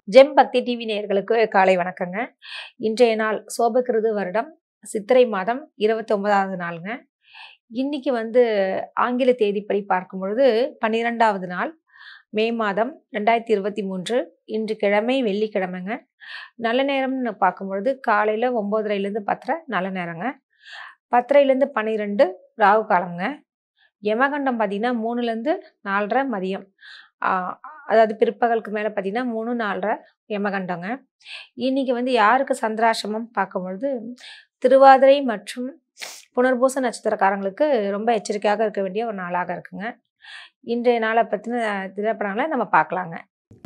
GeM பக்தி TV நேயர்களுக்கு காலை வணக்கங்க இன்றைய நாள் சோபகிருது வருடம் சித்திரை மாதம் இருபத்தி ஒன்பதாவது நாளுங்க இன்னைக்கு வந்து ஆங்கில தேதிப்படி பார்க்கும் பொழுது பன்னிரெண்டாவது நாள் மே மாதம் ரெண்டாயிரத்தி இருபத்தி மூன்று இன்று கிழமை வெள்ளிக்கிழமைங்க நல்ல நேரம்னு பார்க்கும் பொழுது காலையில் ஒம்போதரைலேருந்து பத்தரை நல்ல நேரங்க பத்தரைலேருந்து பன்னிரெண்டு ராகு காலங்க யமகண்டம் பார்த்தீங்கன்னா மூணுலேருந்து நாலரை மதியம் ஆஹ் அதாவது பிற்பகலுக்கு மேலே பார்த்தீங்கன்னா மூணு நாலரை யமகண்டங்க இன்னைக்கு வந்து யாருக்கு சந்திராசிரமம் பார்க்கும்பொழுது திருவாதிரை மற்றும் புனர்பூச நட்சத்திரக்காரங்களுக்கு ரொம்ப எச்சரிக்கையாக இருக்க வேண்டிய ஒரு நாளாக இருக்குங்க இன்றைய நாளை பற்றின திரைப்படங்களை நம்ம பார்க்கலாங்க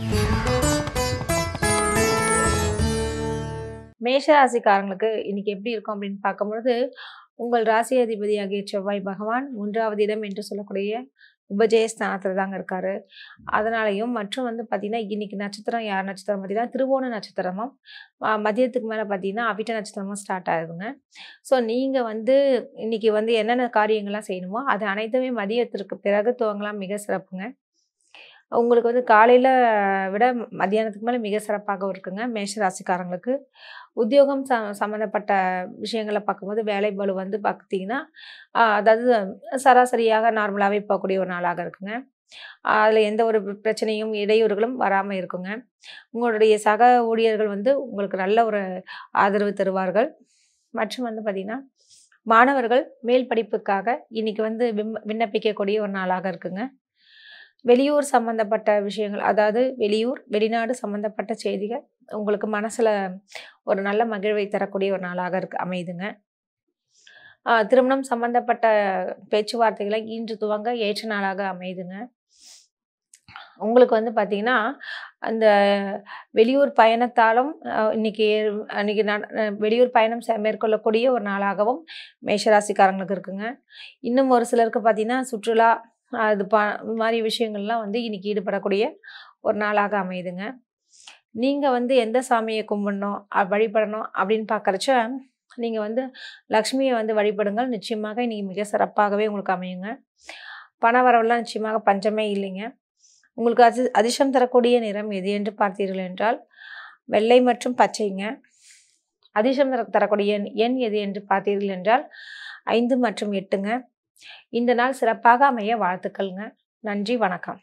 மேஷராசிக்காரங்களுக்கு இன்னைக்கு எப்படி இருக்கும் அப்படின்னு பார்க்கும்பொழுது உங்கள் ராசி அதிபதியாகிய செவ்வாய் பகவான் மூன்றாவது இடம் என்று சொல்லக்கூடிய உபஜயஸ்தானத்தில் தாங்க இருக்காரு அதனாலையும் மற்றும் வந்து பார்த்தீங்கன்னா இன்னைக்கு நட்சத்திரம் யார் நட்சத்திரம் பார்த்தீங்கன்னா திருவோண நட்சத்திரமும் ஆஹ் மதியத்துக்கு மேலே பார்த்தீங்கன்னா அவிட்ட நட்சத்திரமும் ஸ்டார்ட் ஆகுதுங்க ஸோ நீங்கள் வந்து இன்னைக்கு வந்து என்னென்ன காரியங்கள்லாம் செய்யணுமோ அது அனைத்துமே மதியத்திற்கு பிறகு துவங்கலாம் மிக சிறப்புங்க உங்களுக்கு வந்து காலையில் விட மத்தியானத்துக்கு மேலே மிக சிறப்பாக இருக்குங்க மேஷ ராசிக்காரங்களுக்கு உத்தியோகம் ச சம்மந்தப்பட்ட விஷயங்களை பார்க்கும்போது வேலை பளு வந்து பார்த்தீங்கன்னா ஆஹ் அதாவது சராசரியாக நார்மலாகவே போகக்கூடிய ஒரு நாளாக இருக்குங்க அதில் எந்த ஒரு பிரச்சனையும் இடையூறுகளும் வராமல் இருக்குங்க உங்களுடைய சக ஊழியர்கள் வந்து உங்களுக்கு நல்ல ஒரு ஆதரவு தருவார்கள் மற்றும் வந்து பார்த்திங்கன்னா மாணவர்கள் மேல் படிப்புக்காக இன்னைக்கு வந்து விம் விண்ணப்பிக்கக்கூடிய ஒரு நாளாக இருக்குங்க வெளியூர் சம்மந்தப்பட்ட விஷயங்கள் அதாவது வெளியூர் வெளிநாடு சம்மந்தப்பட்ட செய்திகள் உங்களுக்கு மனசில் ஒரு நல்ல மகிழ்வை தரக்கூடிய ஒரு நாளாக இருக்கு அமையுதுங்க ஆஹ் திருமணம் சம்பந்தப்பட்ட பேச்சுவார்த்தைகளை இன்று துவங்க ஏற்ற நாளாக அமையுதுங்க உங்களுக்கு வந்து பார்த்தீங்கன்னா அந்த வெளியூர் பயணத்தாலும் ஆஹ் இன்னைக்கு இன்னைக்கு நட- அஹ் வெளியூர் பயணம் செ- மேற்கொள்ளக்கூடிய ஒரு நாளாகவும் மேஷராசிக்காரங்களுக்கு இருக்குங்க இன்னும் ஒரு சிலருக்கு பார்த்தீங்கன்னா சுற்றுலா அது ப இது மாதிரி விஷயங்கள்லாம் வந்து இன்னைக்கு ஈடுபடக்கூடிய ஒரு நாளாக அமையுதுங்க நீங்கள் வந்து எந்த சாமியை கும்பிடணும் அ- வழிபடணும் அப்படின்னு பார்க்குறச்ச நீங்கள் வந்து லக்ஷ்மியை வந்து வழிபடுங்கள் நிச்சயமாக இன்னைக்கு மிக சிறப்பாகவே உங்களுக்கு அமையுங்க பண வரவெல்லாம் நிச்சயமாக பஞ்சமே இல்லைங்க உங்களுக்கு அது அதிர்ஷ்டம் தரக்கூடிய நிறம் எது என்று பார்த்தீர்கள் என்றால் வெள்ளை மற்றும் பச்சைங்க அதிர்ஷ்டம் தர தரக்கூடிய எண் எண் எது என்று பார்த்தீர்கள் என்றால் ஐந்து மற்றும் எட்டுங்க இந்த நாள் சிறப்பாக அமைய வாழ்த்துக்கள்ங்க நன்றி வணக்கம்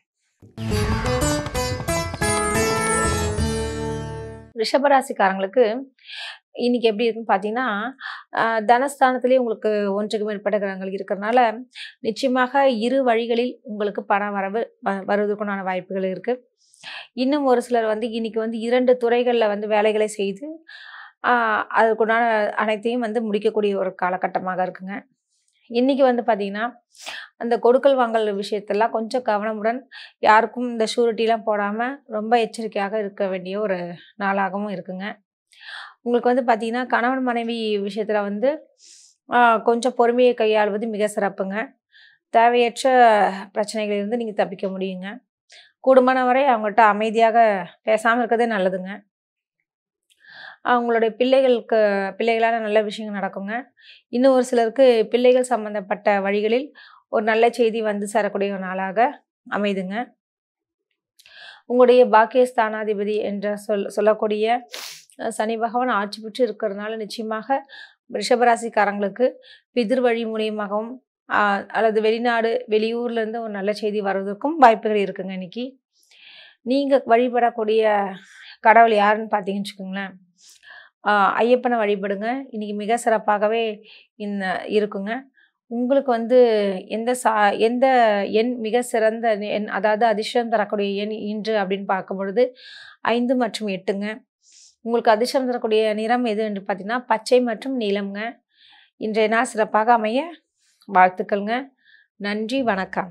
ரிஷபராசிக்காரங்களுக்கு இன்னைக்கு எப்படி இருக்குன்னு பார்த்தீங்கன்னா ஆஹ் தனஸ்தானத்திலே உங்களுக்கு ஒன்றுக்கு மேற்பட்ட கிரகங்கள் இருக்கிறதுனால நிச்சயமாக இரு வழிகளில் உங்களுக்கு பண வரவு வ- வருவதற்குண்டான வாய்ப்புகள் இருக்கு இன்னும் ஒரு சிலர் வந்து இன்னைக்கு வந்து இரண்டு துறைகளில் வந்து வேலைகளை செய்து ஆஹ் அதுக்குண்டான அனைத்தையும் வந்து முடிக்கக்கூடிய ஒரு காலகட்டமாக இருக்குங்க இன்னைக்கு வந்து பார்த்தீங்கன்னா அந்த கொடுக்கல் வாங்கல் விஷயத்தெல்லாம் கொஞ்சம் கவனமுடன் யாருக்கும் இந்த ஷூரிட்டிலாம் போடாமல் ரொம்ப எச்சரிக்கையாக இருக்க வேண்டிய ஒரு நாளாகவும் இருக்குங்க உங்களுக்கு வந்து பார்த்தீங்கன்னா கணவன் மனைவி விஷயத்தில் வந்து ஆஹ் கொஞ்சம் பொறுமையை கையாள்வது மிக சிறப்புங்க தேவையற்ற பிரச்சனைகளிலிருந்து நீங்கள் தப்பிக்க முடியுங்க கூடுமான வரை அவங்கள்ட்ட அமைதியாக பேசாமல் இருக்கிறதே நல்லதுங்க அவங்களுடைய பிள்ளைகளுக்கு பிள்ளைகளான நல்ல விஷயங்கள் நடக்குங்க இன்னும் ஒரு சிலருக்கு பிள்ளைகள் சம்பந்தப்பட்ட வழிகளில் ஒரு நல்ல செய்தி வந்து சேரக்கூடிய ஒரு நாளாக அமைதுங்க உங்களுடைய பாக்கியஸ்தானாதிபதி என்ற சொல் சொல்லக்கூடிய அஹ், சனி பகவான் ஆட்சி பெற்று இருக்கிறதுனால நிச்சயமாக ரிஷபராசிக்காரங்களுக்கு பிதிர் வழி மூலியமாகவும் ஆஹ், அல்லது வெளிநாடு வெளியூர்ல இருந்து ஒரு நல்ல செய்தி வருவதற்கும் வாய்ப்புகள் இருக்குங்க இன்னைக்கு நீங்க வழிபடக்கூடிய கடவுள் யாருன்னு பார்த்தீங்கன்னு வச்சுக்கோங்களேன் ஆஹ், ஐயப்பனை வழிபடுங்க இன்னைக்கு மிக சிறப்பாகவே இந்த இருக்குங்க உங்களுக்கு வந்து எந்த சா எந்த எண் மிக சிறந்த எண் அதாவது அதிர்ஷ்டம் தரக்கூடிய எண் இன்று அப்படின்னு பார்க்கும் பொழுது ஐந்து மற்றும் எட்டுங்க உங்களுக்கு அதிர்ஷ்டம் தரக்கூடிய நிறம் எது என்று பார்த்தீங்கன்னா பச்சை மற்றும் நீலம்ங்க இன்றைய நாள் சிறப்பாக அமைய வாழ்த்துக்கள்ங்க நன்றி வணக்கம்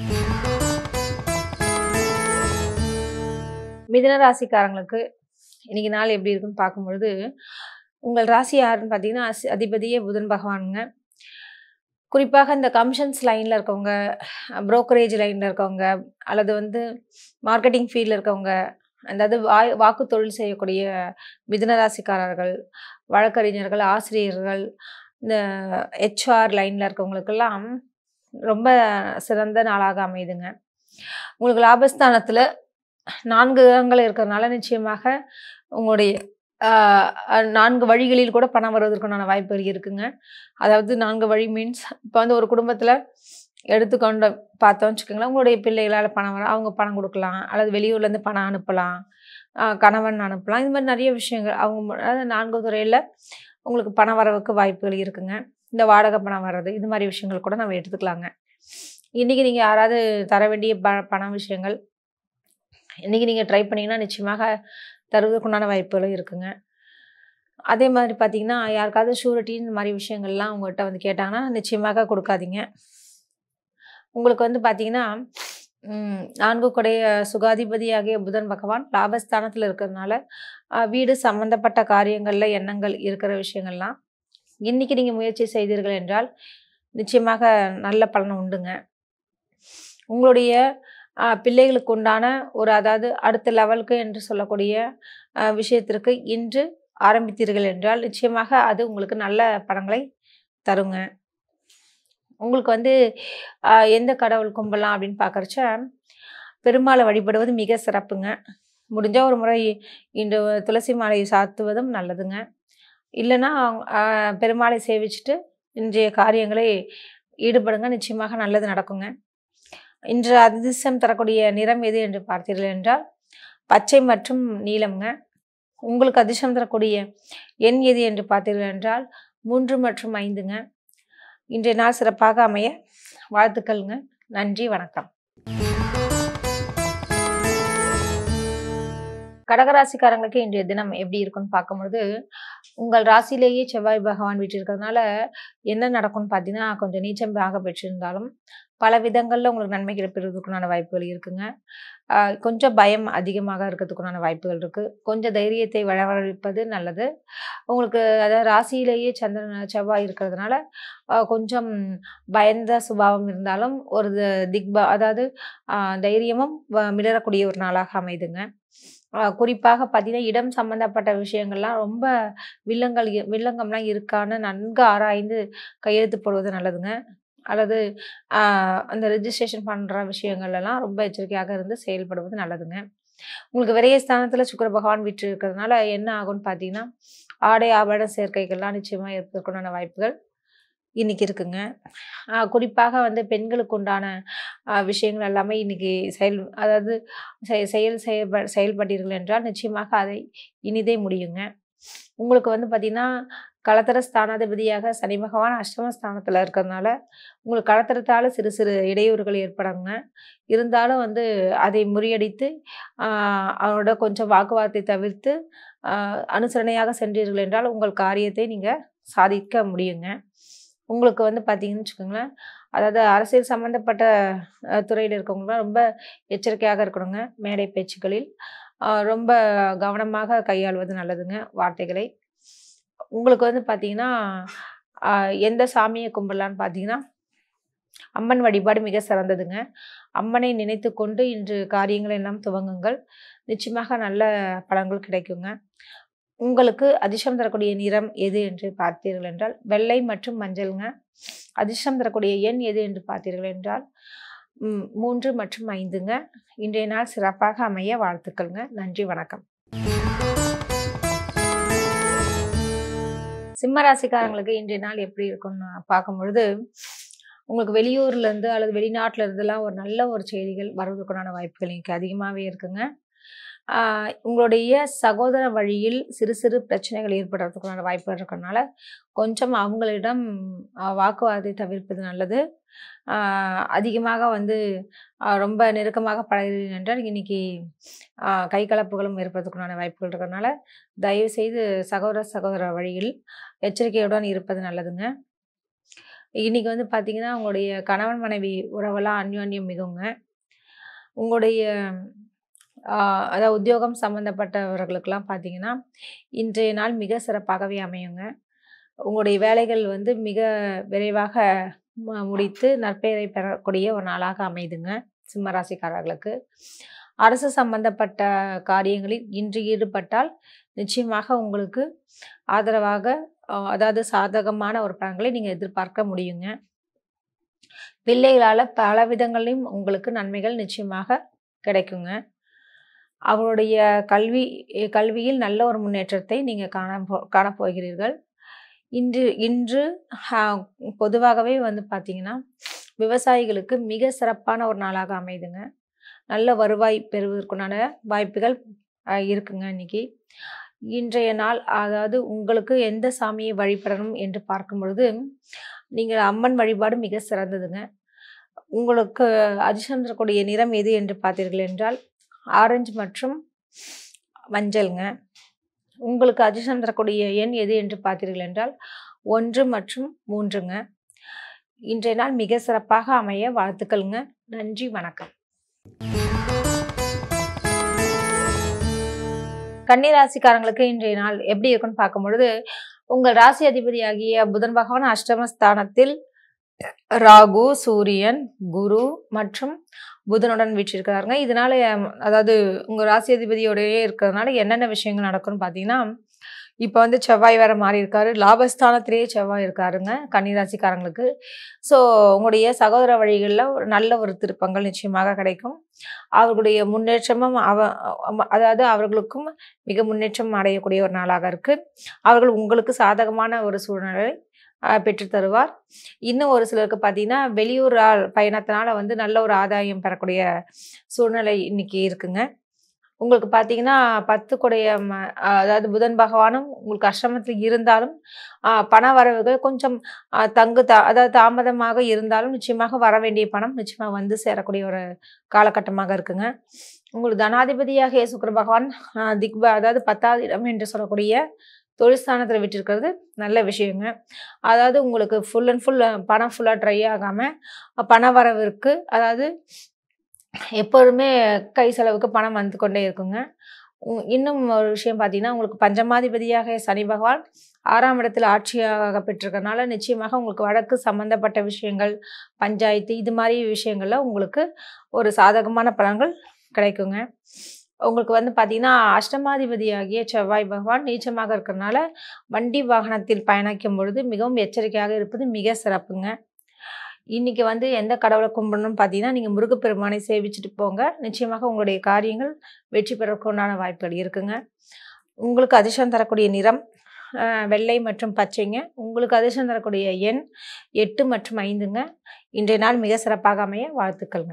மிதுன ராசிக்காரங்களுக்கு இன்னைக்கு நாள் எப்படி இருக்குன்னு பார்க்கும்பொழுது உங்கள் ராசி யாருன்னு பார்த்தீங்கன்னா அஸ்- அதிபதியே புதன் பகவானுங்க குறிப்பாக இந்த கமிஷன்ஸ் லைனில் இருக்கவங்க brokerage லைனில் இருக்கவங்க அல்லது வந்து மார்க்கெட்டிங் ஃபீல்டில் இருக்கவங்க அதாவது வாய் வாக்கு தொழில் செய்யக்கூடிய மிதுன ராசிக்காரர்கள் வழக்கறிஞர்கள் ஆசிரியர்கள் இந்த ஹெச்ஆர் லைனில் இருக்கவங்களுக்கெல்லாம் ரொம்ப சிறந்த நாளாக அமையுதுங்க உங்களுக்கு லாபஸ்தானத்தில் நான்கு கிரகங்கள் இருக்கிறதுனால நிச்சயமாக உங்களுடைய ஆஹ் அஹ் நான்கு வழிகளில் கூட பணம் வருவதற்குண்டான வாய்ப்புகள் இருக்குங்க அதாவது நான்கு வழி மீன்ஸ் இப்போ வந்து ஒரு குடும்பத்தில் எடுத்துக்கொண்டு பார்த்தோம்னு வச்சுக்கோங்களேன் உங்களுடைய பிள்ளைகளால் பணம் வர அவங்க பணம் கொடுக்கலாம் அல்லது வெளியூர்லேருந்து பணம் அனுப்பலாம் ஆஹ் கணவன் அனுப்பலாம் இது மாதிரி நிறைய விஷயங்கள் அவங்க மு- அதாவது நான்கு துறையில் உங்களுக்கு பண வரவுக்கு வாய்ப்புகள் இருக்குங்க இந்த வாடகை பணம் வர்றது இது மாதிரி விஷயங்கள் கூட நம்ம எடுத்துக்கலாங்க இன்றைக்கி நீங்கள் யாராவது தர வேண்டிய ப பண விஷயங்கள் இன்றைக்கி நீங்கள் ட்ரை பண்ணிங்கன்னா நிச்சயமாக தருவதற்குண்டான வாய்ப்புகளும் இருக்குங்க அதே மாதிரி பார்த்தீங்கன்னா யாருக்காவது ஷூரிட்டி இந்த மாதிரி விஷயங்கள்லாம் உங்கள்கிட்ட வந்து கேட்டாங்கன்னா நிச்சயமாக கொடுக்காதீங்க உங்களுக்கு வந்து பார்த்தீங்கன்னா ம், நான்கு கொடைய சுகாதிபதியாகிய புதன் பகவான் லாபஸ்தானத்தில் இருக்கிறதுனால ஆஹ், வீடு சம்பந்தப்பட்ட காரியங்களில் எண்ணங்கள் இருக்கிற விஷயங்கள்லாம் இன்னைக்கு நீங்கள் முயற்சி செய்தீர்கள் என்றால் நிச்சயமாக நல்ல பலன் உண்டுங்க உங்களுடைய ஆஹ், பிள்ளைகளுக்கு உண்டான ஒரு அதாவது அடுத்த லெவலுக்கு என்று சொல்லக்கூடிய ஆஹ், விஷயத்திற்கு இன்று ஆரம்பித்தீர்கள் என்றால் நிச்சயமாக அது உங்களுக்கு நல்ல பலன்களை தருங்க உங்களுக்கு வந்து ஆஹ், எந்த கடவுள் கும்பலாம் அப்படின்னு பார்க்குறச்ச பெருமாளை வழிபடுவது மிக சிறப்புங்க முடிஞ்ச ஒரு முறை இன்று துளசி மாலை சாத்துவதும் நல்லதுங்க இல்லைன்னா ஆஹ், பெருமாளை சேவிச்சுட்டு இன்றைய காரியங்களை ஈடுபடுங்க நிச்சயமாக நல்லது நடக்குங்க இன்று அதிர்ஷ்டம் தரக்கூடிய நிறம் எது என்று பார்த்தீர்கள் என்றால் பச்சை மற்றும் நீலம்ங்க உங்களுக்கு அதிர்ஷ்டம் தரக்கூடிய எண் எது என்று பார்த்தீர்கள் என்றால் மூன்று மற்றும் ஐந்துங்க இன்றைய நாள் சிறப்பாக அமைய வாழ்த்துக்கள்ங்க நன்றி வணக்கம் கடகராசிக்காரங்களுக்கு இன்றைய தினம் எப்படி இருக்குன்னு பார்க்கும்பொழுது உங்கள் ராசியிலேயே செவ்வாய் பகவான் வீட்டிருக்கிறதுனால என்ன நடக்கும்னு பார்த்தீங்கன்னா கொஞ்சம் நீச்சம் ஆக பெற்றிருந்தாலும் பல விதங்களில் உங்களுக்கு நன்மை கிடைப்பதற்குண்டான வாய்ப்புகள் இருக்குங்க ஆஹ் கொஞ்சம் பயம் அதிகமாக இருக்கிறதுக்குண்டான வாய்ப்புகள் இருக்குது கொஞ்சம் தைரியத்தை வரவழைப்பது நல்லது உங்களுக்கு அதாவது ராசியிலேயே சந்திரன் செவ்வாய் இருக்கிறதுனால ஆஹ் கொஞ்சம் பயந்த சுபாவம் இருந்தாலும் ஒரு த- திக்ப அதாவது ஆஹ் தைரியமும் வ- மிளறக்கூடிய ஒரு நாளாக அமைதுங்க ஆஹ் குறிப்பாக பார்த்தீங்கன்னா இடம் சம்பந்தப்பட்ட விஷயங்கள்லாம் ரொம்ப வில்லங்கள் இ- வில்லங்கம்லாம் இருக்கான்னு நன்கு ஆராய்ந்து கையெழுத்து போடுவது நல்லதுங்க அல்லது ஆஹ் அந்த ரெஜிஸ்ட்ரேஷன் பண்ணுற விஷயங்கள் எல்லாம் ரொம்ப எச்சரிக்கையாக இருந்து செயல்படுவது நல்லதுங்க உங்களுக்கு விரைய ஸ்தானத்தில் சுக்கிர பகவான் வீட்டு இருக்கிறதுனால என்ன ஆகும்னு பார்த்தீங்கன்னா ஆடை ஆபரண சேர்க்கைகள்லாம் நிச்சயமாக இருப்பதற்குண்டான வாய்ப்புகள் இன்னைக்கு இருக்குங்க ஆஹ் குறிப்பாக வந்து பெண்களுக்கு உண்டான ஆஹ் விஷயங்கள் எல்லாமே இன்னைக்கு செயல் அதாவது செய- செயல் செயல்ப செயல்பட்டீர்கள் என்றால் நிச்சயமாக அதை இனிதே முடியுங்க உங்களுக்கு வந்து பார்த்தீங்கன்னா களத்திர ஸ்தானாதிபதியாக சனி பகவான் அஷ்டம ஸ்தானத்தில் இருக்கிறதுனால உங்களுக்கு களத்திரத்தால் சிறு சிறு இடையூறுகள் ஏற்படுங்க இருந்தாலும் வந்து அதை முறியடித்து ஆஹ் அவனோட கொஞ்சம் வாக்குவாதத்தை தவிர்த்து ஆஹ் அனுசரணையாக சென்றீர்கள் என்றால் உங்கள் காரியத்தை நீங்கள் சாதிக்க முடியுங்க உங்களுக்கு வந்து பார்த்தீங்கன்னு வச்சுக்கோங்களேன் அதாவது அரசியல் சம்மந்தப்பட்ட துறையில் இருக்கவங்களாம் ரொம்ப எச்சரிக்கையாக இருக்கணுங்க மேடை பேச்சுக்களில் ஆஹ் ரொம்ப கவனமாக கையாள்வது நல்லதுங்க வார்த்தைகளை உங்களுக்கு வந்து பார்த்தீங்கன்னா ஆஹ் எந்த சாமியை கும்பிடலான்னு பார்த்தீங்கன்னா அம்மன் வழிபாடு மிக சிறந்ததுங்க அம்மனை நினைத்து கொண்டு இன்று காரியங்கள் எல்லாம் துவங்குங்கள் நிச்சயமாக நல்ல பலன்கள் கிடைக்குங்க உங்களுக்கு அதிர்ஷ்டம் தரக்கூடிய நிறம் எது என்று பார்த்தீர்கள் என்றால் வெள்ளை மற்றும் மஞ்சள்ங்க அதிர்ஷ்டம் தரக்கூடிய எண் எது என்று பார்த்தீர்கள் என்றால் ம், மூன்று மற்றும் ஐந்துங்க இன்றைய நாள் சிறப்பாக அமைய வாழ்த்துக்கள்ங்க நன்றி வணக்கம் சிம்ம ராசிக்காரங்களுக்கு இன்றைய நாள் எப்படி இருக்கும்னு பார்க்கும் பொழுது உங்களுக்கு வெளியூர்ல இருந்து அல்லது வெளிநாட்டுல இருந்தெல்லாம் ஒரு நல்ல ஒரு செய்திகள் வருவதற்குண்டான வாய்ப்புகள் இன்னைக்கு அதிகமாகவே இருக்குங்க ஆஹ் உங்களுடைய சகோதர வழியில் சிறு சிறு பிரச்சனைகள் ஏற்படுறதுக்குண்டான வாய்ப்புகள் இருக்கறனால கொஞ்சம் அவங்களிடம் ஆஹ் வாக்குவாதத்தை தவிர்ப்பது நல்லது ஆஹ் அதிகமாக வந்து ஆஹ் ரொம்ப நெருக்கமாக பழகிறீர்கள் என்றால் இன்னைக்கு ஆஹ் கை கலப்புகளும் ஏற்படுறதுக்குண்டான வாய்ப்புகள் இருக்கறனால தயவு செய்து சகோதர சகோதர வழியில் எச்சரிக்கையுடன் இருப்பது நல்லதுங்க இன்னைக்கு வந்து பார்த்தீங்கன்னா உங்களுடைய கணவன் மனைவி உறவெல்லாம் அந்யோன்யம் மிகுங்க உங்களுடைய ஆஹ் அதாவது உத்தியோகம் சம்மந்தப்பட்டவர்களுக்கெல்லாம் பார்த்தீங்கன்னா இன்றைய நாள் மிக சிறப்பாகவே அமையுங்க உங்களுடைய வேலைகள் வந்து மிக விரைவாக மு- முடித்து நற்பெயரை பெறக்கூடிய ஒரு நாளாக அமைதுங்க சிம்ம ராசிக்காரர்களுக்கு அரசு சம்பந்தப்பட்ட காரியங்களில் இன்று ஈடுபட்டால் நிச்சயமாக உங்களுக்கு ஆதரவாக ஆஹ் அதாவது சாதகமான ஒரு பலன்களை நீங்கள் எதிர்பார்க்க முடியுங்க பிள்ளைகளால் பல விதங்களிலும் உங்களுக்கு நன்மைகள் நிச்சயமாக கிடைக்குங்க அவருடைய கல்வி கல்வியில் நல்ல ஒரு முன்னேற்றத்தை நீங்கள் காண போ காணப்போகிறீர்கள் இன்று இன்று ஆஹ், பொதுவாகவே வந்து பார்த்தீங்கன்னா விவசாயிகளுக்கு மிக சிறப்பான ஒரு நாளாக அமையுதுங்க நல்ல வருவாய் பெறுவதற்குண்டான வாய்ப்புகள் ஆஹ், இருக்குங்க இன்னைக்கு இன்றைய நாள் அதாவது உங்களுக்கு எந்த சாமியை வழிபடணும் என்று பார்க்கும் பொழுது நீங்கள் அம்மன் வழிபாடு மிக சிறந்ததுங்க உங்களுக்கு அதிர்ஷ்டம் தரக்கூடிய நிறம் எது என்று பார்த்தீர்கள் என்றால் ஆரஞ்சு மற்றும் மஞ்சள்ங்க உங்களுக்கு அதிர்ஷ்டம் தரக்கூடிய எண் எது என்று பார்த்தீர்கள் என்றால் ஒன்று மற்றும் மூன்றுங்க இன்றைய நாள் மிக சிறப்பாக அமைய வாழ்த்துக்கள்ங்க நன்றி வணக்கம் கன்னிராசிக்காரங்களுக்கு இன்றைய நாள் எப்படி இருக்குன்னு பார்க்கும் பொழுது உங்கள் ராசி அதிபதியாகிய புதன் பகவான் அஷ்டமஸ்தானத்தில் ராகு சூரியன் குரு மற்றும் புதனுடன் வீற்றிருக்கிறாருங்க இதனால அம், அதாவது உங்க ராசி அதிபதியோடயே இருக்கிறதுனால என்னென்ன விஷயங்கள் நடக்கும்னு பார்த்தீங்கன்னா இப்போ வந்து செவ்வாய் வேற மாறி இருக்காரு லாபஸ்தானத்திலேயே செவ்வாய் இருக்காருங்க கன்னிராசிக்காரங்களுக்கு ஸோ உங்களுடைய சகோதர வழிகளில் ஒரு நல்ல ஒரு திருப்பங்கள் நிச்சயமாக கிடைக்கும் அவர்களுடைய முன்னேற்றமும் அவ அம- அதாவது அவர்களுக்கும் மிக முன்னேற்றம் அடையக்கூடிய ஒரு நாளாக இருக்கு அவர்கள் உங்களுக்கு சாதகமான ஒரு சூழ்நிலை ஆஹ், பெற்றுத் தருவார் இன்னும் ஒரு சிலருக்கு பார்த்தீங்கன்னா வெளியூர் ஆள் பயணத்தினால வந்து நல்ல ஒரு ஆதாயம் பெறக்கூடிய சூழ்நிலை இன்னைக்கு இருக்குங்க உங்களுக்கு பார்த்தீங்கன்னா பத்து கொடைய ம- அதாவது புதன் பகவானும் உங்களுக்கு அஷ்டமத்தில் இருந்தாலும் ஆஹ், பண வரவுகள் கொஞ்சம் ஆஹ், தங்கு தா அதாவது தாமதமாக இருந்தாலும் நிச்சயமாக வர வேண்டிய பணம் நிச்சயமாக வந்து சேரக்கூடிய ஒரு காலகட்டமாக இருக்குங்க உங்களுக்கு தனாதிபதியாக சுக்கிர பகவான் ஆஹ், திக்ப அதாவது பத்தாவது இடம் என்று சொல்லக்கூடிய தொழிற்ஸ்தானத்தில் விட்டிருக்கிறது நல்ல விஷயங்க அதாவது உங்களுக்கு ஃபுல் அண்ட் ஃபுல் பணம் ஃபுல்லாக ட்ரை ஆகாமல் பண வரவிற்கு அதாவது எப்பொழுதுமே கை செலவுக்கு பணம் வந்து கொண்டே இருக்குங்க உ- இன்னும் ஒரு விஷயம் பார்த்தீங்கன்னா உங்களுக்கு பஞ்சமாதிபதியாக சனி பகவான் ஆறாம் இடத்துல ஆட்சியாக பெற்றிருக்கறனால நிச்சயமாக உங்களுக்கு வழக்கு சம்பந்தப்பட்ட விஷயங்கள் பஞ்சாயத்து இது மாதிரி விஷயங்கள்ல உங்களுக்கு ஒரு சாதகமான பலன்கள் கிடைக்குங்க உங்களுக்கு வந்து பார்த்தீங்கன்னா அஷ்டமாதிபதியாகிய செவ்வாய் பகவான் நீச்சமாக இருக்கிறனால வண்டி வாகனத்தில் பயணிக்கும் பொழுது மிகவும் எச்சரிக்கையாக இருப்பது மிக சிறப்புங்க இன்னைக்கு வந்து எந்த கடவுளை கும்பிடணும்னு பார்த்தீங்கன்னா நீங்கள் முருகப்பெருமானை சேவிச்சுட்டு போங்க நிச்சயமாக உங்களுடைய காரியங்கள் வெற்றி பெறக்கு உண்டான வாய்ப்புகள் இருக்குங்க உங்களுக்கு அதிர்ஷ்டம் தரக்கூடிய நிறம் அஹ், வெள்ளை மற்றும் பச்சைங்க உங்களுக்கு அதிர்ஷ்டம் தரக்கூடிய எண் எட்டு மற்றும் ஐந்துங்க இன்றைய நாள் மிக சிறப்பாக அமைய வாழ்த்துக்கள்ங்க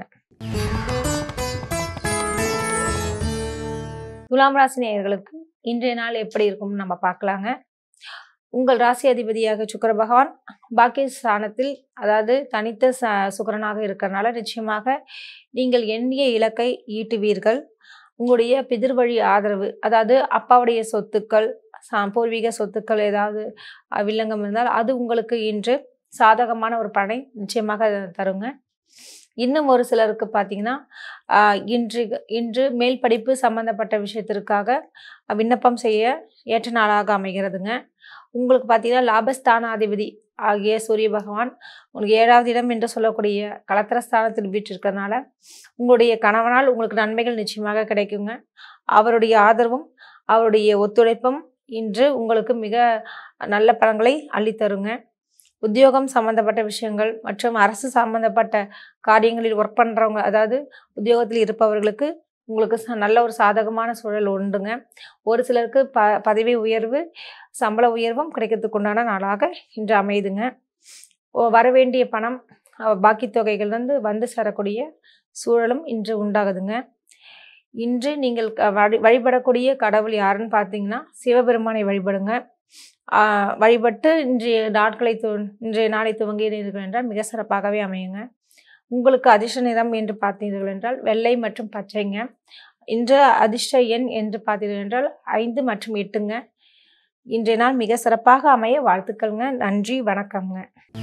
துலாம் ராசி நேயர்களுக்கு இன்றைய நாள் எப்படி இருக்கும்னு நம்ம பார்க்கலாங்க உங்கள் ராசி அதிபதியாக சுக்கிர பகவான் பாக்கிய ஸ்தானத்தில் அதாவது தனித்த ச சுக்கிரனாக இருக்கிறனால நிச்சயமாக நீங்கள் எண்ணிய இலக்கை ஈட்டுவீர்கள் உங்களுடைய பிதிர்வழி ஆதரவு அதாவது அப்பாவுடைய சொத்துக்கள் சா- பூர்வீக சொத்துக்கள் ஏதாவது அஹ், வில்லங்கம் இருந்தால் அது உங்களுக்கு இன்று சாதகமான ஒரு பலனை நிச்சயமாக தருங்க இன்னும் ஒரு சிலருக்கு பார்த்தீங்கன்னா ஆஹ், இன்று இன்று மேல் படிப்பு சம்பந்தப்பட்ட விஷயத்திற்காக விண்ணப்பம் செய்ய ஏற்ற நாளாக அமைகிறதுங்க உங்களுக்கு பார்த்தீங்கன்னா லாபஸ்தானாதிபதி ஆகிய சூரிய பகவான் உங்களுக்கு ஏழாவது இடம் என்று சொல்லக்கூடிய கலத்திரஸ்தானத்தில் வீற்றிருக்கிறதுனால உங்களுடைய கணவனால் உங்களுக்கு நன்மைகள் நிச்சயமாக கிடைக்குங்க அவருடைய ஆதரவும் அவருடைய ஒத்துழைப்பும் இன்று உங்களுக்கு மிக நல்ல பலன்களை அள்ளித்தருங்க உத்தியோகம் சம்பந்தப்பட்ட விஷயங்கள் மற்றும் அரசு சம்பந்தப்பட்ட காரியங்களில் ஒர்க் பண்ணுறவங்க அதாவது உத்தியோகத்தில் இருப்பவர்களுக்கு உங்களுக்கு ச- நல்ல ஒரு சாதகமான சூழல் உண்டுங்க ஒரு சிலருக்கு ப பதவி உயர்வு சம்பள உயர்வும் கிடைக்கிறதுக்கு உண்டான நாளாக இன்று அமையுதுங்க ஓ- வரவேண்டிய பணம் அஹ், பாக்கி தொகைகள் வந்து வந்து சேரக்கூடிய சூழலும் இன்று உண்டாகுதுங்க இன்று நீங்கள் க- வழி வழிபடக்கூடிய கடவுள் யாருன்னு பார்த்தீங்கன்னா சிவபெருமானை வழிபடுங்க ஆஹ், வழிபட்டு இன்றைய நாட்களை து இன்றைய நாளை துவங்கினீர்கள் என்றால் மிக சிறப்பாகவே அமையுங்க உங்களுக்கு அதிர்ஷ்ட நிறம் என்று பார்த்தீர்கள் என்றால் வெள்ளை மற்றும் பச்சைங்க இன்று அதிர்ஷ்ட எண் என்று பார்த்தீர்கள் என்றால் ஐந்து மற்றும் எட்டுங்க இன்றைய நாள் மிக சிறப்பாக அமைய வாழ்த்துக்கள்ங்க நன்றி வணக்கம்ங்க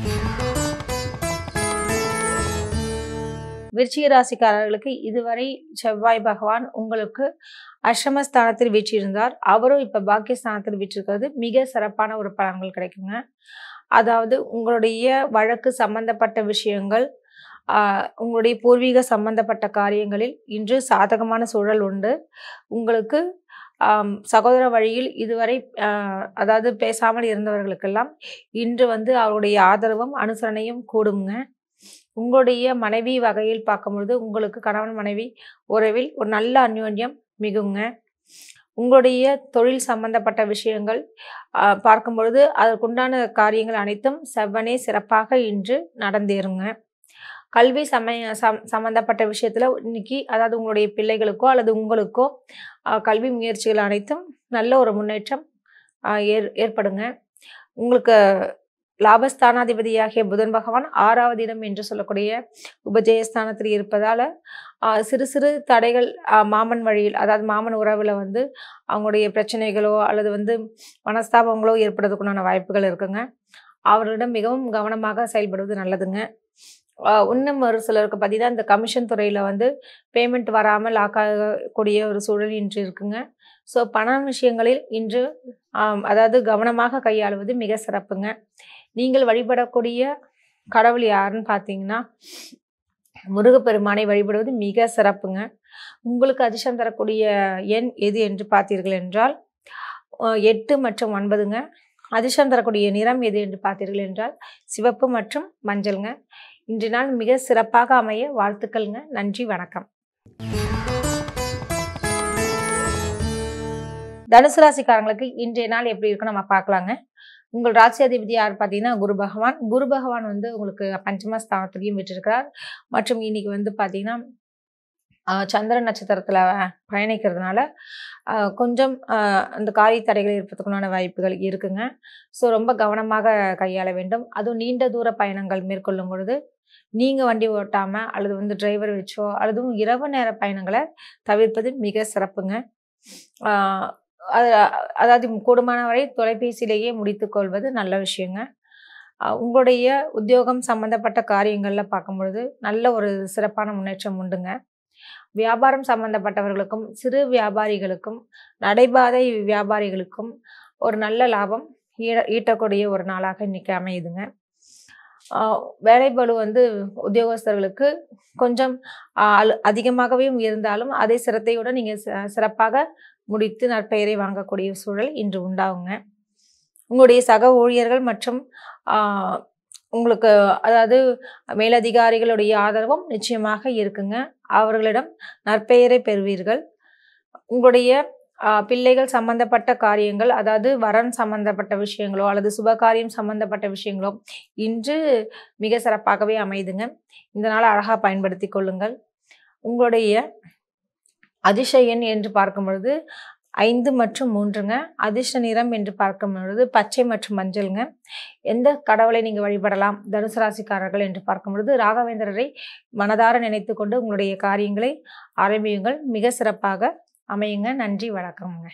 விருச்சிக ராசிக்காரர்களுக்கு இதுவரை செவ்வாய் பகவான் உங்களுக்கு அஷ்டமஸ்தானத்தில் வீற்றிருந்தார் அவரும் இப்போ பாக்கியஸ்தானத்தில் வீற்றிருக்கிறது மிக சிறப்பான ஒரு பலன்கள் கிடைக்குங்க அதாவது உங்களுடைய வழக்கு சம்பந்தப்பட்ட விஷயங்கள் ஆஹ், உங்களுடைய பூர்வீக சம்பந்தப்பட்ட காரியங்களில் இன்று சாதகமான சூழல் உண்டு உங்களுக்கு ஆம், சகோதர வழியில் இதுவரை ஆஹ், அதாவது பேசாமல் இருந்தவர்களுக்கெல்லாம் இன்று வந்து அவருடைய ஆதரவும் அனுசரணையும் கூடுங்க உங்களுடைய மனைவி வகையில் பார்க்கும்பொழுது உங்களுக்கு கணவன் மனைவி உறவில் ஒரு நல்ல அந்யோன்யம் மிகுங்க உங்களுடைய தொழில் சம்பந்தப்பட்ட விஷயங்கள் ஆஹ், பார்க்கும் பொழுது அதற்குண்டான காரியங்கள் அனைத்தும் செவ்வனே சிறப்பாக இன்று நடந்தேறுங்க கல்வி சமய சம் சம்மந்தப்பட்ட விஷயத்தில் இன்னைக்கு அதாவது உங்களுடைய பிள்ளைகளுக்கோ அல்லது உங்களுக்கோ ஆஹ், கல்வி முயற்சிகள் அனைத்தும் நல்ல ஒரு முன்னேற்றம் ஆஹ், ஏற் ஏற்படுங்க உங்களுக்கு லாபஸ்தானாதிபதியாகிய புதன் பகவான் ஆறாவது இடம் என்று சொல்லக்கூடிய உபஜயஸ்தானத்தில் இருப்பதால் சிறு சிறு தடைகள் ஆஹ், மாமன் வழியில் அதாவது மாமன் உறவில் வந்து அவங்களுடைய பிரச்சனைகளோ அல்லது வந்து மனஸ்தாபங்களோ ஏற்படுறதுக்குண்டான வாய்ப்புகள் இருக்குங்க அவர்களிடம் மிகவும் கவனமாக செயல்படுவது நல்லதுங்க ஆஹ் இன்னும் ஒரு சிலருக்கு பார்த்தீங்கன்னா இந்த கமிஷன் துறையில் வந்து பேமெண்ட் வராமல் லாக் ஆகக்கூடிய ஒரு சூழல் இன்று இருக்குங்க ஸோ பண விஷயங்களில் இன்று ஆம், அதாவது கவனமாக கையாளுவது மிக சிறப்புங்க நீங்கள் வழிபடக்கூடிய கடவுள் யாருன்னு பார்த்தீங்கன்னா முருகப்பெருமானை வழிபடுவது மிக சிறப்புங்க உங்களுக்கு அதிர்ஷ்டம் தரக்கூடிய எண் எது என்று பார்த்தீர்கள் என்றால் அஹ், எட்டு மற்றும் ஒன்பதுங்க அதிர்ஷ்டம் தரக்கூடிய நிறம் எது என்று பார்த்தீர்கள் என்றால் சிவப்பு மற்றும் மஞ்சள்ங்க இன்றைய நாள் மிக சிறப்பாக அமைய வாழ்த்துக்கள்ங்க நன்றி வணக்கம் தனுசு ராசிக்காரங்களுக்கு இன்றைய நாள் எப்படி இருக்குன்னு நம்ம பார்க்கலாங்க உங்கள் ராசியாதிபதி யார் பார்த்தீங்கன்னா குரு பகவான் குரு பகவான் வந்து உங்களுக்கு பஞ்சம ஸ்தானத்துலையும் விட்டிருக்கிறார் மற்றும் இன்னைக்கு வந்து பார்த்தீங்கன்னா ஆஹ் சந்திர நட்சத்திரத்தில் பயணிக்கிறதுனால ஆஹ் கொஞ்சம் ஆஹ் அந்த காரிய தடைகள் ஏற்படுறதுக்குண்டான வாய்ப்புகள் இருக்குங்க ஸோ ரொம்ப கவனமாக கையாள வேண்டும் அதுவும் நீண்ட தூர பயணங்கள் மேற்கொள்ளும் பொழுது நீங்கள் வண்டி ஓட்டாமல் அல்லது வந்து டிரைவர் வச்சோ அல்லதும் இரவு நேர பயணங்களை தவிர்ப்பது மிக சிறப்புங்க ஆஹ் அது அதாவது கூடுமான வரை தொலைபேசியிலேயே முடித்துக்கொள்வது நல்ல விஷயங்க ஆஹ் உங்களுடைய உத்தியோகம் சம்பந்தப்பட்ட காரியங்களில் பார்க்கும் பொழுது நல்ல ஒரு சிறப்பான முன்னேற்றம் உண்டுங்க வியாபாரம் சம்பந்தப்பட்டவர்களுக்கும் சிறு வியாபாரிகளுக்கும் நடைபாதை வியாபாரிகளுக்கும் ஒரு நல்ல லாபம் ஈட ஈட்டக்கூடிய ஒரு நாளாக இன்னைக்கு அமையுதுங்க ஆஹ் வேலைப்பளு வந்து உத்தியோகஸ்தர்களுக்கு கொஞ்சம் ஆஹ் அலு- அதிகமாகவே இருந்தாலும் அதே சிரத்தையுடன் நீங்கள் சிறப்பாக முடித்து நற்பெயரை வாங்கக்கூடிய சூழல் இன்று உண்டாகுங்க உங்களுடைய சக ஊழியர்கள் மற்றும் ஆஹ், உங்களுக்கு அதாவது மேலதிகாரிகளுடைய ஆதரவும் நிச்சயமாக இருக்குங்க அவர்களிடம் நற்பெயரை பெறுவீர்கள் உங்களுடைய ஆஹ், பிள்ளைகள் சம்பந்தப்பட்ட காரியங்கள் அதாவது வரன் சம்பந்தப்பட்ட விஷயங்களோ அல்லது சுபகாரியம் சம்பந்தப்பட்ட விஷயங்களோ இன்று மிக சிறப்பாகவே அமையுதுங்க இந்த நாளை அழகாக பயன்படுத்தி கொள்ளுங்கள் உங்களுடைய அதிர்ஷ்ட எண் என்று பார்க்கும் பொழுது ஐந்து மற்றும் மூன்றுங்க அதிர்ஷ்ட நிறம் என்று பார்க்கும் பொழுது பச்சை மற்றும் மஞ்சள்ங்க எந்த கடவுளை நீங்கள் வழிபடலாம் தனுசு ராசிக்காரர்கள் என்று பார்க்கும் பொழுது ராகவேந்திரரை மனதார நினைத்து கொண்டு உங்களுடைய காரியங்களை ஆரம்பியுங்கள் மிக சிறப்பாக அமையுங்க நன்றி வணக்கம்ங்க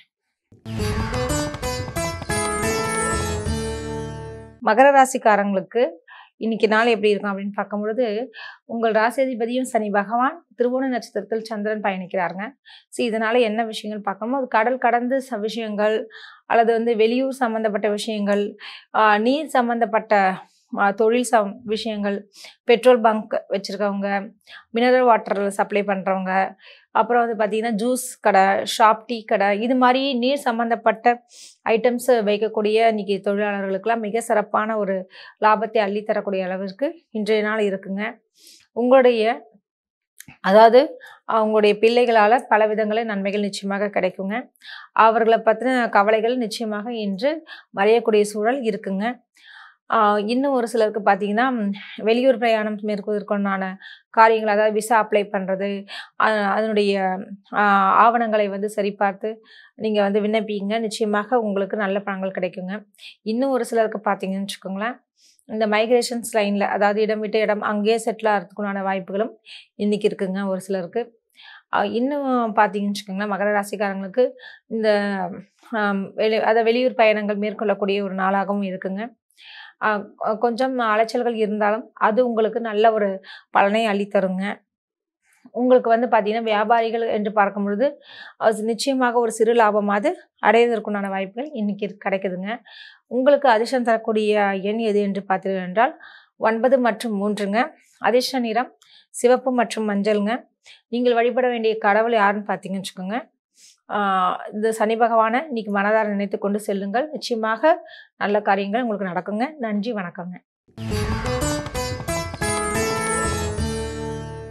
மகர ராசிக்காரங்களுக்கு இன்னைக்கு நாள் எப்படி இருக்கும் அப்படின்னு பார்க்கும் பொழுது உங்கள் ராசியாதிபதியும் சனி பகவான் திருவோண நட்சத்திரத்தில் சந்திரன் பயணிக்கிறாருங்க ஸோ இதனால என்ன விஷயங்கள் பார்க்கணுமோ அது கடல் கடந்து ச விஷயங்கள் அல்லது வந்து வெளியூர் சம்மந்தப்பட்ட விஷயங்கள் ஆஹ் நீர் சம்மந்தப்பட்ட ஆஹ் தொழில் சம் விஷயங்கள் பெட்ரோல் பங்க் வச்சுருக்கவங்க மினரல் வாட்டர் சப்ளை பண்ணுறவங்க அப்புறம் வந்து பார்த்திங்கன்னா ஜூஸ் கடை ஷாப் டீ கடை இது மாதிரி நீர் சம்மந்தப்பட்ட ஐட்டம்ஸ் வைக்கக்கூடிய இன்னைக்கு தொழிலாளர்களுக்கெல்லாம் மிக சிறப்பான ஒரு லாபத்தை அள்ளித்தரக்கூடிய அளவிற்கு இன்றைய நாள் இருக்குங்க உங்களுடைய அதாவது அவங்களுடைய பிள்ளைகளால் பல விதங்களில் நன்மைகள் நிச்சயமாக கிடைக்குங்க அவர்களை பற்றின கவலைகள் நிச்சயமாக இன்று மறையக்கூடிய சூழல் இருக்குங்க ஆஹ் இன்னும் ஒரு சிலருக்கு பார்த்தீங்கன்னா ம், வெளியூர் பிரயாணம் மேற்கொள்வதற்குண்டான காரியங்கள் அதாவது விசா அப்ளை பண்ணுறது அதனுடைய ஆஹ் ஆவணங்களை வந்து சரிபார்த்து நீங்கள் வந்து விண்ணப்பிங்க நிச்சயமாக உங்களுக்கு நல்ல பலன்கள் கிடைக்குங்க இன்னும் ஒரு சிலருக்கு பார்த்தீங்கன்னு வச்சுக்கோங்களேன் இந்த மைக்ரேஷன்ஸ் லைனில் அதாவது இடம் விட்டு இடம் அங்கேயே செட்டில் ஆகிறதுக்குண்டான வாய்ப்புகளும் இன்றைக்கி இருக்குங்க ஒரு சிலருக்கு ஆஹ் இன்னும் பார்த்தீங்கன்னு வச்சுக்கோங்களேன் மகர ராசிக்காரங்களுக்கு இந்த ஆம், வெளி அதை வெளியூர் பயணங்கள் மேற்கொள்ளக்கூடிய ஒரு நாளாகவும் இருக்குங்க ஆஹ் கொ- கொஞ்சம் அலைச்சல்கள் இருந்தாலும் அது உங்களுக்கு நல்ல ஒரு பலனை அள்ளித்தருங்க உங்களுக்கு வந்து பார்த்தீங்கன்னா வியாபாரிகள் என்று பார்க்கும் பொழுது அது நிச்சயமாக ஒரு சிறு லாபமாவது அடைவதற்குண்டான வாய்ப்புகள் இன்னைக்கு இருக்கு- கிடைக்குதுங்க உங்களுக்கு அதிர்ஷ்டம் தரக்கூடிய எண் எது என்று பார்த்தீர்கள் என்றால் ஒன்பது மற்றும் மூன்றுங்க அதிர்ஷ்ட நிறம் சிவப்பு மற்றும் மஞ்சள்ங்க நீங்கள் வழிபட வேண்டிய கடவுள் யாருன்னு பார்த்தீங்கன்னு வச்சுக்கோங்க ஆஹ் இந்த சனி பகவானை இன்னைக்கு மனதார நினைத்து கொண்டு செல்லுங்கள் நிச்சயமாக நல்ல காரியங்கள் உங்களுக்கு நடக்குங்க நன்றி வணக்கங்க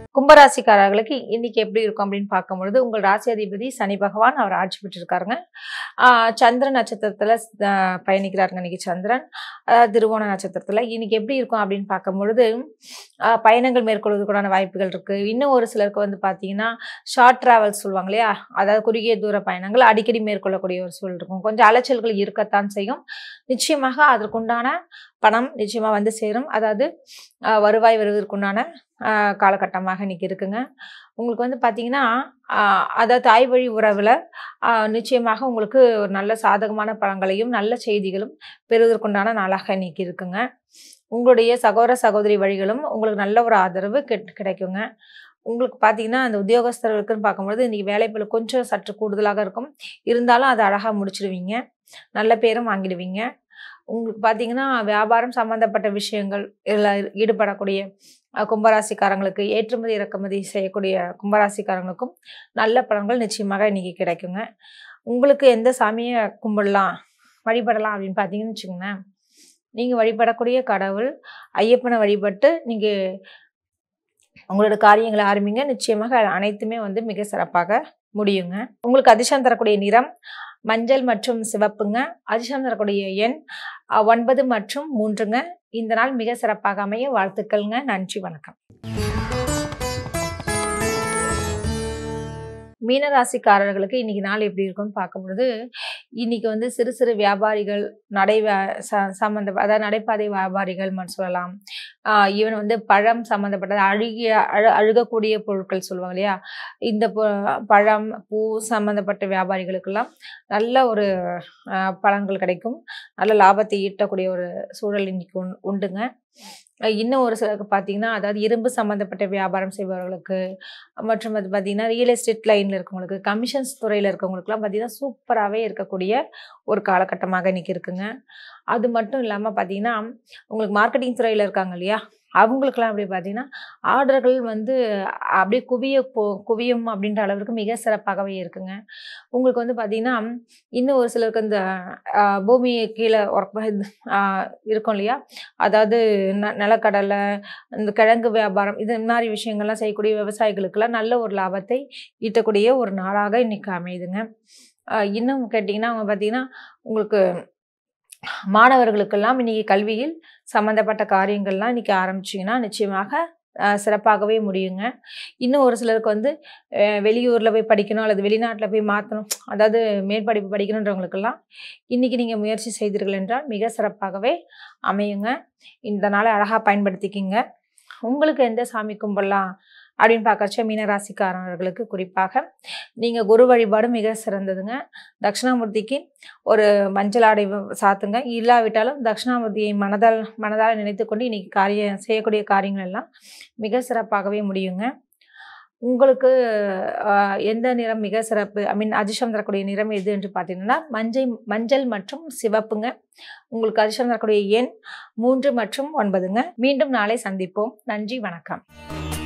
கும்பராசிக்காரர்களுக்கு இன்னைக்கு எப்படி இருக்கும் அப்படின்னு பார்க்கும்பொழுது உங்கள் ராசி அதிபதி சனி பகவான் அவர் ஆட்சி பெற்றிருக்காருங்க ஆஹ் சந்திர நட்சத்திரத்துல ஆஹ் பயணிக்கிறாருங்க இன்னைக்கு சந்திரன் அதாவது திருவோண நட்சத்திரத்துல இன்னைக்கு எப்படி இருக்கும் அப்படின்னு பார்க்கும்பொழுது ஆஹ் பயணங்கள் மேற்கொள்வதற்கான வாய்ப்புகள் இருக்கு இன்னும் ஒரு சிலருக்கு வந்து பார்த்தீங்கன்னா ஷார்ட் டிராவல்ஸ் சொல்லுவாங்க இல்லையா அதாவது குறுகிய தூர பயணங்கள் அடிக்கடி மேற்கொள்ளக்கூடிய ஒரு சூழல் இருக்கும் கொஞ்சம் அலைச்சல்கள் இருக்கத்தான் செய்யும் நிச்சயமாக அதற்குண்டான பணம் நிச்சயமா வந்து சேரும் அதாவது ஆஹ் வருவாய் வருவதற்குண்டான ஆஹ் காலகட்டமாக இன்னைக்கு இருக்குங்க உங்களுக்கு வந்து பார்த்தீங்கன்னா ஆஹ் அதாவது தாய் வழி உறவில் நிச்சயமாக உங்களுக்கு ஒரு நல்ல சாதகமான பலன்களையும் நல்ல செய்திகளும் பெறுவதற்குண்டான நாளாக இன்னைக்கு இருக்குங்க உங்களுடைய சகோதர சகோதரி வழிகளும் உங்களுக்கு நல்ல ஒரு ஆதரவு கிடை- கிடைக்குங்க உங்களுக்கு பார்த்தீங்கன்னா அந்த உத்தியோகஸ்தர்களுக்குன்னு பார்க்கும்பொழுது இன்னைக்கு வேலைப்பளு கொஞ்சம் சற்று கூடுதலாக இருக்கும் இருந்தாலும் அதை அழகாக முடிச்சிடுவீங்க நல்ல பேரும் வாங்கிடுவீங்க உங்களுக்கு பார்த்தீங்கன்னா வியாபாரம் சம்மந்தப்பட்ட விஷயங்கள் இதில் ஈடுபடக்கூடிய அஹ், கும்பராசிக்காரங்களுக்கு ஏற்றுமதி இறக்குமதி செய்யக்கூடிய கும்பராசிக்காரங்களுக்கும் நல்ல பலன்கள் நிச்சயமாக இன்னைக்கு கிடைக்குங்க உங்களுக்கு எந்த சாமியை கும்பிடலாம் வழிபடலாம் அப்படின்னு பார்த்தீங்கன்னு வச்சுக்கோங்களேன் நீங்கள் வழிபடக்கூடிய கடவுள் ஐயப்பனை வழிபட்டு நீங்கள் உங்களோட காரியங்களை ஆரம்பிங்க நிச்சயமாக அது அனைத்துமே வந்து மிக சிறப்பாக முடியுங்க உங்களுக்கு அதிர்ஷ்டம் தரக்கூடிய நிறம் மஞ்சள் மற்றும் சிவப்புங்க அதிர்ஷ்டம் தரக்கூடிய எண் அஹ், ஒன்பது மற்றும் மூன்றுங்க இந்த நாள் மிக சிறப்பாக அமைய வாழ்த்துக்கள்ங்க நன்றி வணக்கம் மீனராசிக்காரர்களுக்கு இன்னைக்கு நாள் எப்படி இருக்கும்னு பார்க்கும்பொழுது இன்னைக்கு வந்து சிறு சிறு வியாபாரிகள் நடை வியா- ச- சம்பந்த அதாவது நடைபாதை வியாபாரிகள் மட்டும் சொல்லலாம் ஈவன் வந்து பழம் சம்மந்தப்பட்டது அழுகிய அழு அழுகக்கூடிய பொருட்கள் சொல்லுவாங்க இல்லையா இந்த பொ- பழம் பூ சம்மந்தப்பட்ட வியாபாரிகளுக்கெல்லாம் நல்ல ஒரு ஆஹ், பலன்கள் கிடைக்கும் நல்ல லாபத்தை ஈட்டக்கூடிய ஒரு சூழல் இன்னைக்கு உண்- உண்டுங்க அஹ் இன்னும் ஒரு சிலருக்கு பார்த்தீங்கன்னா அதாவது இரும்பு சம்மந்தப்பட்ட வியாபாரம் செய்பவர்களுக்கு மற்றும் அது பார்த்தீங்கன்னா ரியல் எஸ்டேட் லைனில் இருக்கவங்களுக்கு கமிஷன்ஸ் துறையில் இருக்கவங்களுக்குலாம் பார்த்தீங்கன்னா சூப்பராகவே இருக்கக்கூடிய ஒரு காலகட்டமாக இன்னைக்கு இருக்குங்க அது மட்டும் இல்லாமல் பார்த்தீங்கன்னா உங்களுக்கு மார்க்கெட்டிங் துறையில் இருக்காங்க இல்லையா அவங்களுக்கெல்லாம் அப்படி பார்த்தீங்கன்னா ஆர்டர்கள் வந்து அப்படியே குவிய போ குவியும் அப்படின்ற அளவிற்கு மிக சிறப்பாகவே இருக்குங்க உங்களுக்கு வந்து பார்த்தீங்கன்னா இன்னும் ஒரு சிலருக்கு இந்த ஆஹ், பூமி கீழே ஒர்க் இருக்கும் இல்லையா அதாவது ந நிலக்கடலை இந்த கிழங்கு வியாபாரம் இது மாதிரி விஷயங்கள்லாம் செய்யக்கூடிய விவசாயிகளுக்கெல்லாம் நல்ல ஒரு லாபத்தை ஈட்டக்கூடிய ஒரு நாளாக இன்னைக்கு அமையுதுங்க ஆஹ், இன்னும் கேட்டிங்கன்னா அவங்க பார்த்தீங்கன்னா உங்களுக்கு மாணவர்களுக்கெல்லாம் இன்னைக்கு கல்வியில் சம்மந்தப்பட்ட காரியங்கள்லாம் இன்னைக்கு ஆரம்பிச்சிங்கன்னா நிச்சயமாக ஆஹ், சிறப்பாகவே முடியுங்க இன்னும் ஒரு சிலருக்கு வந்து அஹ், வெளியூரில் போய் படிக்கணும் அல்லது வெளிநாட்டில் போய் மாற்றணும் அதாவது மேற்படிப்பு படிக்கணுன்றவங்களுக்கெல்லாம் இன்னைக்கு நீங்கள் முயற்சி செய்தீர்கள் என்றால் மிக சிறப்பாகவே அமையுங்க இந்த நாளை அழகாக பயன்படுத்திக்கிங்க உங்களுக்கு எந்த சாமி கும்பிடலாம் அப்படின்னு பார்க்கறச்ச மீனராசிக்காரர்களுக்கு குறிப்பாக நீங்கள் குரு வழிபாடு மிக சிறந்ததுங்க தட்சிணாமூர்த்திக்கு ஒரு மஞ்சள் ஆடை வ- சாத்துங்க இல்லாவிட்டாலும் தட்சிணாமூர்த்தியை மனதால் மனதால் நினைத்துக்கொண்டு இன்னைக்கு காரியம் செய்யக்கூடிய காரியங்கள் எல்லாம் மிக சிறப்பாகவே முடியுங்க உங்களுக்கு ஆஹ், எந்த நிறம் மிக சிறப்பு ஐ மீன் அதிர்ஷ்டம் தரக்கூடிய நிறம் எது என்று பார்த்தீங்கன்னா மஞ்சள் மஞ்சள் மற்றும் சிவப்புங்க உங்களுக்கு அதிர்ஷ்டம் தரக்கூடிய எண் மூன்று மற்றும் ஒன்பதுங்க மீண்டும் நாளை சந்திப்போம் நன்றி வணக்கம்